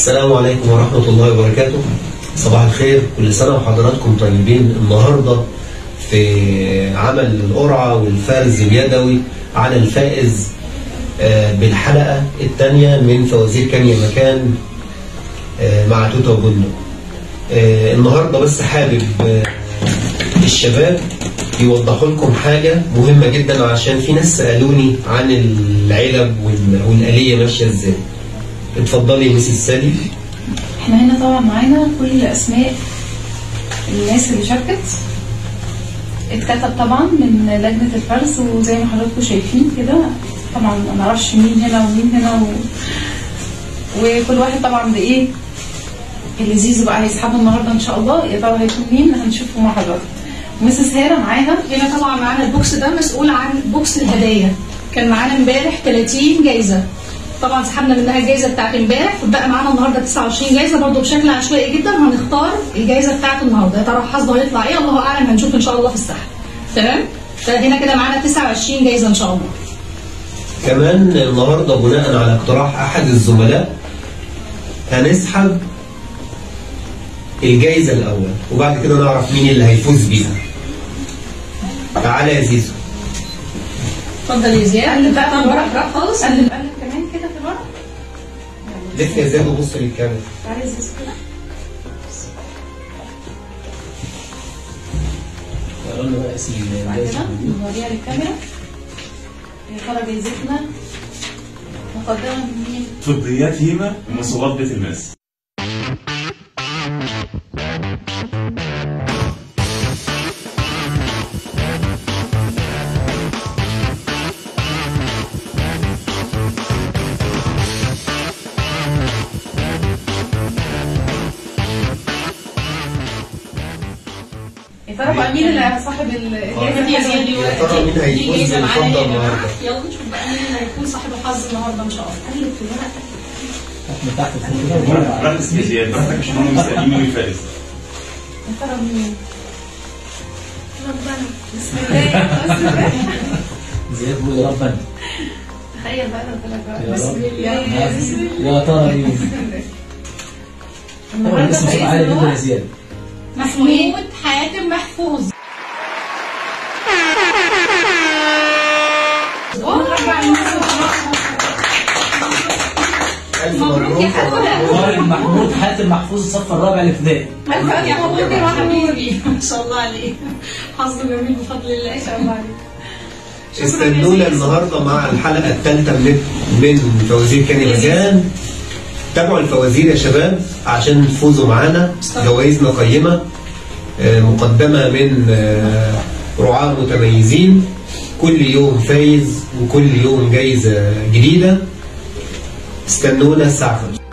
السلام عليكم ورحمة الله وبركاته صباح الخير كل سنة وحضراتكم طيبين النهاردة في عمل القرعة والفرز اليدوي على الفائز آه، بالحلقة الثانية من فوازير كان يا مكان آه، مع توتا وبندق آه، النهاردة بس حابب آه، الشباب يوضحوا لكم حاجة مهمة جدا عشان في ناس سألوني عن العلب وال- والآلية ماشية ازاي اتفضلي يا ميسيس سالي احنا هنا طبعا معانا كل اسماء الناس اللي شاركت اتكتب طبعا من لجنة الفرز وزي ما حضراتكم شايفين كده طبعا ما نعرفش مين هنا ومين هنا و... وكل واحد طبعا بايه اللي زيزو بقى هيسحبه النهارده ان شاء الله يا ترى هيكون مين هنشوفه مع حضرتك مسز هيرا معاها هنا طبعا معانا البوكس ده مسؤول عن بوكس الهدايا كان معانا امبارح 30 جايزه طبعا سحبنا منها الجايزه بتاعت امبارح وبقى معانا النهارده 29 جايزه برضه بشكل عشوائي جدا هنختار الجايزه بتاعت النهارده يا ترى حظه هيطلع ايه الله اعلم هنشوف ان شاء الله في السحب تمام فهنا كده معانا 29 جايزه ان شاء الله كمان النهارده بناء على اقتراح احد الزملاء هنسحب الجايزه الاول وبعد كده نعرف مين اللي هيفوز بيها تعالى يا زيزو اتفضل يا زياد قلب بقى طب من ورا. ورق بقى خالص قلب قلب كمان كده في الورق لف يا زياد وبص للكاميرا تعالى يا زيزو كده قلنا بقى اسم بعد الجائزة كده نوريها للكاميرا يا ترى جايزتنا مقدمه من مين؟ فضيات هيمة ومصابات بيت الماس يا ترى بقى مين اللي صاحب الجائزه دي يا زياد دي؟ يا ترى مين دي هيفوز جايزه معانا بالفضة يا جماعه النهارده يلا نشوف بقى مين اللي هيكون صاحب الحظ النهارده ان شاء الله قلب في الورق من تحت لفوق كده براحتك اسم زياد براحتك عشان هم مستنيين مين الفائز يا ترى مين؟ ربنا بسم الله زياد بيقول يا رب انت تخيل بقى لو طلع بقى يا بسم رب. الله بسم الله يا ترى مين؟ طبعا النهارده اسم صوت فايز عالي اللي جدا هو يا زياد محمود حاتم محفوظ الف مبروك مبروك يا حبيبي. طارق محمود حاتم محفوظ الصف الرابع الابتدائي ألف يا مبروك يا حبيبي ما شاء الله عليك حظ جميل بفضل الله ان شاء الله عليك استنونا النهارده مع الحلقه الثالثه من من فوازير كان يا مكان تابعوا الفوازير يا شباب عشان تفوزوا معانا جوائزنا قيمه آه، مقدمه من آه، رعاة متميزين كل يوم فايز وكل يوم جايزه جديده استنونا الساعه 5